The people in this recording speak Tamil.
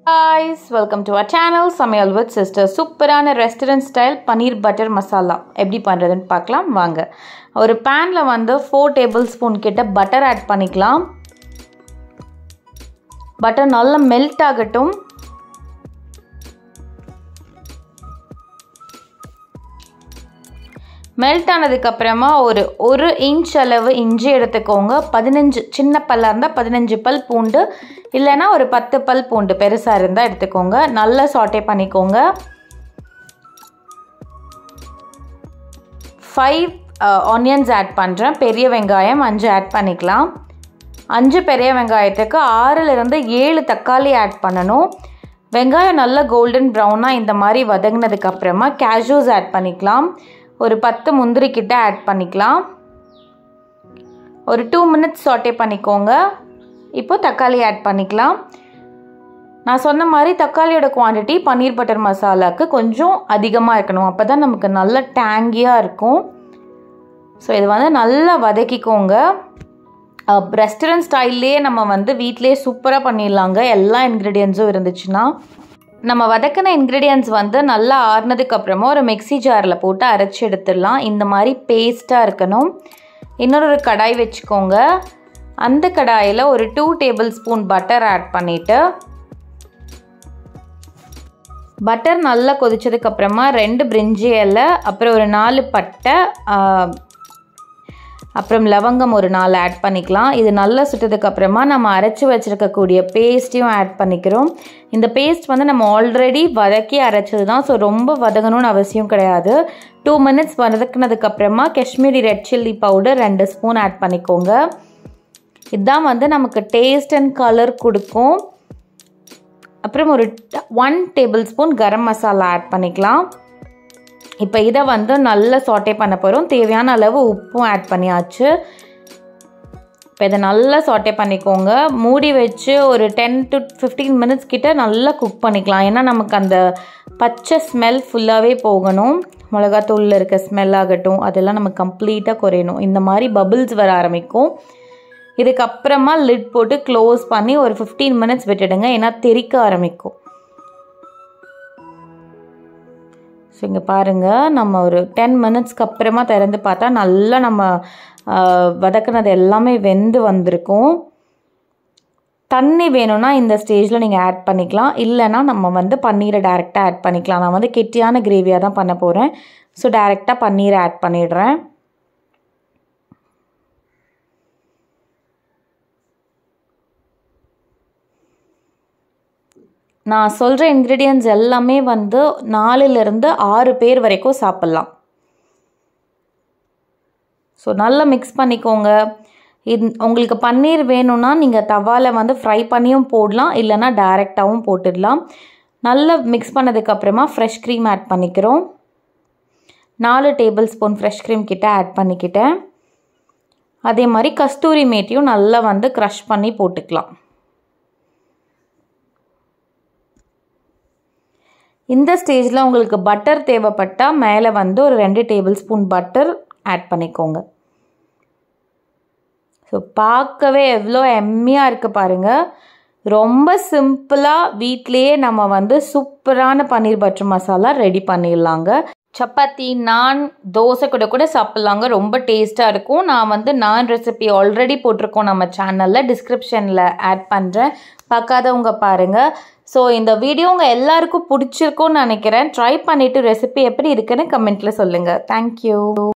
guys welcome to our channel சமையல் வித் சிஸ்டர் சூப்பரான restaurant style paneer butter masala எப்படி பண்ணுறதுன்னு பார்க்கலாம் வாங்க ஒரு பேனில் வந்து ஃபோர் டேபிள் ஸ்பூன் கிட்ட பட்டர் ஆட் பண்ணிக்கலாம் பட்டர் நல்லா மெல்ட் ஆகட்டும் மெல்ட் ஆனதுக்கப்புறமா ஒரு ஒரு இன்ச் அளவு இஞ்சி எடுத்துக்கோங்க பதினஞ்சு சின்ன பல்லாக இருந்தால் பதினஞ்சு பல் பூண்டு இல்லைன்னா ஒரு பத்து பல் பூண்டு பெருசாக இருந்தால் எடுத்துக்கோங்க நல்லா சாட்டே பண்ணிக்கோங்க ஃபைவ் ஆனியன்ஸ் ஆட் பண்ணுறேன் பெரிய வெங்காயம் அஞ்சு ஆட் பண்ணிக்கலாம் அஞ்சு பெரிய வெங்காயத்துக்கு ஆறிலிருந்து ஏழு தக்காளி ஆட் பண்ணணும் வெங்காயம் நல்லா கோல்டன் ப்ரௌனாக இந்த மாதிரி வதங்கினதுக்கப்புறமா கேஷ்யூஸ் ஆட் பண்ணிக்கலாம் ஒரு பத்து முந்திரி கிட்ட ஆட் பண்ணிக்கலாம் ஒரு டூ மினிட்ஸ் சாட்டே பண்ணிக்கோங்க இப்போ தக்காளி ஆட் பண்ணிக்கலாம் நான் சொன்ன மாதிரி தக்காளியோட குவான்டிட்டி பன்னீர் பட்டர் மசாலாவுக்கு கொஞ்சம் அதிகமாக இருக்கணும் அப்போ தான் நமக்கு நல்ல டேங்கியாக இருக்கும் ஸோ இது வந்து நல்லா வதக்கிக்கோங்க ரெஸ்டாரண்ட் ஸ்டைல்லே நம்ம வந்து வீட்டிலே சூப்பராக பண்ணிடலாங்க எல்லா இன்க்ரீடியன்ஸும் இருந்துச்சுன்னா நம்ம வதக்கின இன்க்ரீடியன்ஸ் வந்து நல்லா ஆறுனதுக்கு அப்புறமா ஒரு மிக்சி ஜாரில் போட்டு அரைச்சி எடுத்துடலாம் இந்த மாதிரி பேஸ்ட்டாக இருக்கணும் இன்னொரு ஒரு கடாய் வச்சுக்கோங்க அந்த கடாயில் ஒரு two tablespoon butter add பண்ணிவிட்டு பட்டர் நல்லா கொதிச்சதுக்கப்புறமா ரெண்டு பிரிஞ்சி இலை அப்புறம் ஒரு நாலு பட்டை அப்புறம் லவங்கம் ஒரு நாலு ஆட் பண்ணிக்கலாம் இது நல்லா சுட்டதுக்கப்புறமா நம்ம அரைச்சி வச்சுருக்கக்கூடிய பேஸ்ட்டையும் ஆட் பண்ணிக்கிறோம் இந்த பேஸ்ட் வந்து நம்ம ஆல்ரெடி வதக்கி அரைச்சது தான் ஸோ ரொம்ப வதங்கணும்னு அவசியம் கிடையாது டூ மினிட்ஸ் வதக்குனதுக்கப்புறமா காஷ்மீரி ரெட் சில்லி பவுடர் ரெண்டு ஸ்பூன் ஆட் பண்ணிக்கோங்க இதுதான் வந்து நமக்கு டேஸ்ட் அண்ட் கலர் கொடுக்கும் அப்புறம் ஒரு one tablespoon garam masala add பண்ணிக்கலாம் இப்போ இதை வந்து நல்லா சாட்டே பண்ண போகிறோம் தேவையான அளவு உப்பும் ஆட் பண்ணியாச்சு இப்போ இதை நல்லா சாட்டே பண்ணிக்கோங்க மூடி வச்சு ஒரு டென் டு ஃபிஃப்டீன் மினிட்ஸ் கிட்ட நல்லா குக் பண்ணிக்கலாம் ஏன்னா நமக்கு அந்த பச்சை ஸ்மெல் ஃபுல்லாகவே போகணும் மிளகாத்தூளில் இருக்க ஸ்மெல் ஆகட்டும் அதெல்லாம் நமக்கு கம்ப்ளீட்டாக குறையணும் இந்த மாதிரி பபிள்ஸ் வர ஆரம்பிக்கும் இதுக்கப்புறமா லிட் போட்டு க்ளோஸ் பண்ணி ஒரு ஃபிஃப்டீன் மினிட்ஸ் விட்டுடுங்க ஏன்னா தெறிக்க ஆரம்பிக்கும் ஸோ இங்கே பாருங்கள் நம்ம ஒரு டென் மினிட்ஸ்க்கு அப்புறமா திறந்து பார்த்தா நல்லா நம்ம வதக்குனது எல்லாமே வெந்து வந்திருக்கும் தண்ணி வேணும்னா இந்த ஸ்டேஜில் நீங்கள் ஆட் பண்ணிக்கலாம் இல்லைனா நம்ம வந்து பன்னீரை டேரெக்டாக ஆட் பண்ணிக்கலாம் நான் வந்து கெட்டியான கிரேவியாக தான் பண்ண போகிறேன் ஸோ டேரெக்டாக பன்னீரை ஆட் பண்ணிடுறேன் நான் சொல்கிற இன்க்ரீடியன்ஸ் எல்லாமே வந்து நாலுலேருந்து ஆறு பேர் வரைக்கும் சாப்பிட்லாம் ஸோ நல்லா மிக்ஸ் பண்ணிக்கோங்க இது உங்களுக்கு பன்னீர் வேணும்னா நீங்கள் தவாவில் வந்து ஃப்ரை பண்ணியும் போடலாம் இல்லைனா டைரெக்டாகவும் போட்டுடலாம் நல்லா மிக்ஸ் பண்ணதுக்கப்புறமா ஃப்ரெஷ் க்ரீம் ஆட் பண்ணிக்கிறோம் நாலு டேபிள் ஸ்பூன் ஃப்ரெஷ் க்ரீம் கிட்ட ஆட் பண்ணிக்கிட்டேன் அதே மாதிரி கஸ்தூரி மேட்டியும் நல்லா வந்து க்ரஷ் பண்ணி போட்டுக்கலாம் இந்த ஸ்டேஜில் உங்களுக்கு பட்டர் தேவைப்பட்டால் மேலே வந்து ஒரு ரெண்டு டேபிள் ஸ்பூன் பட்டர் ஆட் பண்ணிக்கோங்க ஸோ பார்க்கவே எவ்வளோ எம்மியாக இருக்குது பாருங்கள் ரொம்ப சிம்பிளாக வீட்லேயே நம்ம வந்து சூப்பரான பன்னீர் பட்டர் மசாலா ரெடி பண்ணிடலாங்க சப்பாத்தி நான் தோசை கூட கூட சாப்பிட்லாங்க ரொம்ப டேஸ்ட்டாக இருக்கும் நான் வந்து நான் ரெசிபி ஆல்ரெடி போட்டிருக்கோம் நம்ம சேனலில் டிஸ்கிரிப்ஷனில் ஆட் பண்ணுறேன் பார்க்காதவங்க பாருங்கள் ஸோ இந்த வீடியோ உங்கள் எல்லாருக்கும் பிடிச்சிருக்கும்னு நினைக்கிறேன் ட்ரை பண்ணிவிட்டு ரெசிபி எப்படி இருக்குன்னு கமெண்ட்டில் சொல்லுங்கள் தேங்க்யூ